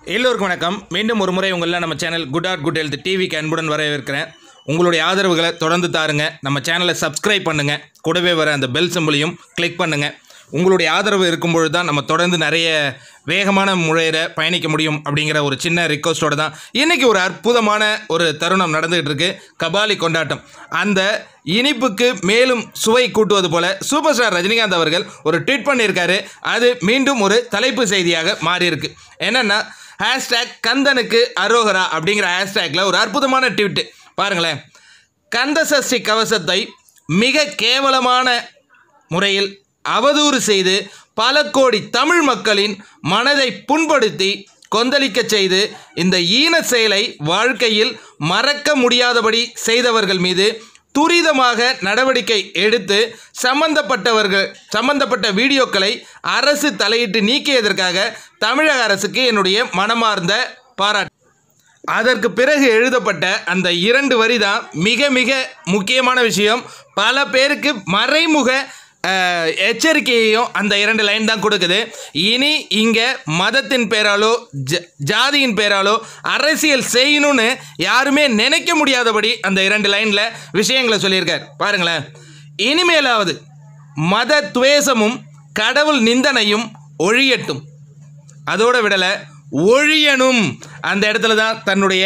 எல்லோருக்கும் வணக்கம் மீண்டும் ஒரு முறை உங்களில் நம்ம channel good art good health டிவிக்கு அன்புடன் வரவேற்கிறேன் உங்களுடைய ஆதரவுகளை தொடர்ந்து தாருங்க நம்ம சேனலை சப்ஸ்கிரைப் பண்ணுங்கள் கூடவே வர அந்த பெல் சிம்பிளையும் கிளிக் பண்ணுங்கள் உங்களுடைய ஆதரவு இருக்கும்பொழுது தான் நம்ம தொடர்ந்து நிறைய வேகமான முறையில் பயணிக்க முடியும் அப்படிங்கிற ஒரு சின்ன ரிக்வஸ்ட்டோட தான் இன்றைக்கி ஒரு அற்புதமான ஒரு தருணம் நடந்துகிட்டு இருக்கு கபாலி கொண்டாட்டம் அந்த இனிப்புக்கு மேலும் சுவை கூட்டுவது போல சூப்பர் ஸ்டார் ரஜினிகாந்த் அவர்கள் ஒரு ட்வீட் பண்ணியிருக்காரு அது மீண்டும் ஒரு தலைப்பு செய்தியாக மாறியிருக்கு என்னென்னா ஹேஷ்டேக் கந்தனுக்கு அரோகரா அப்படிங்கிற ஹேஷ்டேக்கில் ஒரு அற்புதமான ட்வீட்டு பாருங்களேன் கந்தசஷ்டி கவசத்தை மிக கேவலமான முறையில் அவதூறு செய்து பல கோடி தமிழ் மக்களின் மனதை புண்படுத்தி கொந்தளிக்கச் செய்து இந்த ஈன செயலை வாழ்க்கையில் மறக்க முடியாதபடி செய்தவர்கள் மீது துரிதமாக நடவடிக்கை எடுத்து சம்பந்தப்பட்டவர்கள் சம்பந்தப்பட்ட வீடியோக்களை அரசு தலையிட்டு நீக்கியதற்காக தமிழக அரசுக்கு என்னுடைய மனமார்ந்த பாராட்டு அதற்கு பிறகு எழுதப்பட்ட அந்த இரண்டு வரி தான் மிக மிக முக்கியமான விஷயம் பல பேருக்கு மறைமுக அஹ், எச்சரிக்கையையும் அந்த இரண்டு லைன் தான் கொடுக்குது இனி இங்கே மதத்தின் பேராலோ ஜ ஜாதியின் பேராலோ அரசியல் செய்யணும்னு யாருமே நினைக்க முடியாதபடி அந்த இரண்டு லைனில் விஷயங்களை சொல்லியிருக்கார் பாருங்களேன் இனிமேலாவது மத துவேஷமும் கடவுள் நிந்தனையும் ஒழியட்டும் அதோட விடலை ஒழியணும் அந்த இடத்துல தான் தன்னுடைய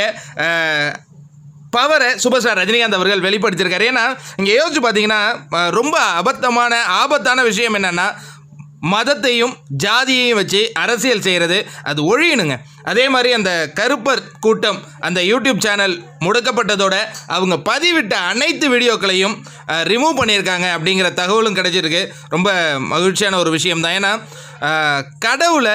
பவரை சூப்பர் ஸ்டார் ரஜினிகாந்த் அவர்கள் வெளிப்படுத்தியிருக்காரு ஏன்னா இங்கே யோசிச்சு பார்த்தீங்கன்னா அஹ், ரொம்ப அபத்தமான ஆபத்தான விஷயம் என்னென்னா மதத்தையும் ஜாதியையும் வச்சு அரசியல் செய்கிறது அது ஒழியணுங்க அதே மாதிரி அந்த கருப்பர் கூட்டம் அந்த யூடியூப் சேனல் முடக்கப்பட்டதோட அவங்க பதிவிட்ட அனைத்து வீடியோக்களையும் ரிமூவ் பண்ணியிருக்காங்க அப்படிங்கிற தகவலும் கிடைச்சிருக்கு ரொம்ப மகிழ்ச்சியான ஒரு விஷயம் தான் ஏன்னா அஹ், கடவுளை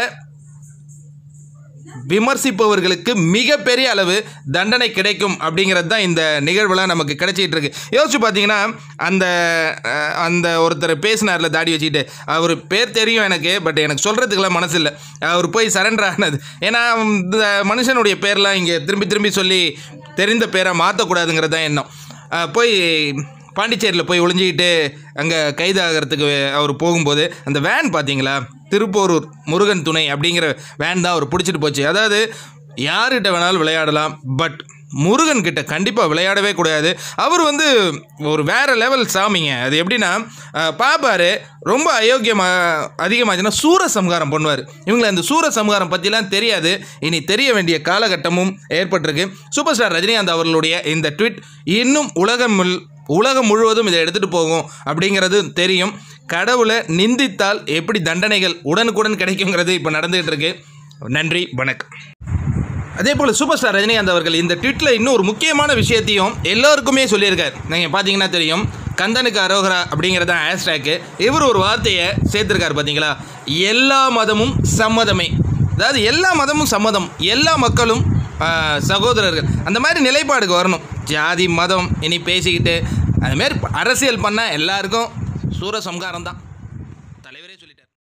விமர்சிப்பவர்களுக்கு மிகப்பெரிய அளவு தண்டனை கிடைக்கும் அப்படிங்கிறது தான் இந்த நிகழ்வுலாம் நமக்கு கிடைச்சிட்டு இருக்கு யோசிச்சு பார்த்தீங்கன்னா அந்த அஹ், அந்த ஒருத்தர் பேசினார்ல தாடி வச்சுக்கிட்டு அவர் பேர் தெரியும் எனக்கு பட் எனக்கு சொல்கிறதுக்கெல்லாம் மனசு இல்லை அவர் போய் சரண்டர் ஆனது ஏன்னா இந்த மனுஷனுடைய பேர்லாம் இங்கே திரும்பி திரும்பி சொல்லி தெரிந்த பேரை மாற்றக்கூடாதுங்கிறது தான் எண்ணம் அஹ், போய் பாண்டிச்சேரியில் போய் ஒளிஞ்சிக்கிட்டு அங்கே கைதாகிறதுக்கு அவர் போகும்போது அந்த வேன் பார்த்தீங்களா திருப்போரூர் முருகன் துணை அப்படிங்கிற வேன் தான் அவர் பிடிச்சிட்டு போச்சு அதாவது யார்கிட்ட வேணாலும் விளையாடலாம் பட் முருகன் கிட்ட கண்டிப்பாக விளையாடவே கூடாது அவர் வந்து ஒரு வேற லெவல் சாமிங்க அது எப்படின்னா அஹ், பாப்பாரு ரொம்ப அயோக்கியமாக அதிகமாச்சுன்னா சூர சம்ஹாரம் பண்ணுவார் இவங்களை அந்த சூர சம்ஹாரம் பற்றிலாம் தெரியாது இனி தெரிய வேண்டிய காலகட்டமும் ஏற்பட்டிருக்கு சூப்பர் ஸ்டார் ரஜினிகாந்த் அவர்களுடைய இந்த ட்வீட் இன்னும் உலகம் முல்- உலகம் முழுவதும் இதை எடுத்துகிட்டு போகும் அப்படிங்கிறது தெரியும் கடவுளை நிந்தித்தால் எப்படி தண்டனைகள் உடனுக்குடன் கிடைக்குங்கிறது இப்போ நடந்துகிட்டு இருக்கு நன்றி வணக்கம் அதே போல் சூப்பர் ஸ்டார் ரஜினிகாந்த் அவர்கள் இந்த ட்வீட்டில் இன்னும் ஒரு முக்கியமான விஷயத்தையும் எல்லோருக்குமே சொல்லியிருக்கார் நீங்கள் பார்த்தீங்கன்னா தெரியும் கந்தனுக்கு அரோகரா அப்படிங்கிறது தான் ஹேஷ்டேக்கு இவர் ஒரு வார்த்தையை சேர்த்துருக்கார் பார்த்தீங்களா எல்லா மதமும் சம்மதமே அதாவது எல்லா மதமும் சம்மதம் எல்லா மக்களும் ஆஹ், சகோதரர்கள் அந்த மாதிரி நிலைப்பாடுக்கு வரணும் ஜாதி மதம் இனி பேசிக்கிட்டு அதுமாரி அரசியல் பண்ணால் எல்லாருக்கும் சூரசம்காரம் தான்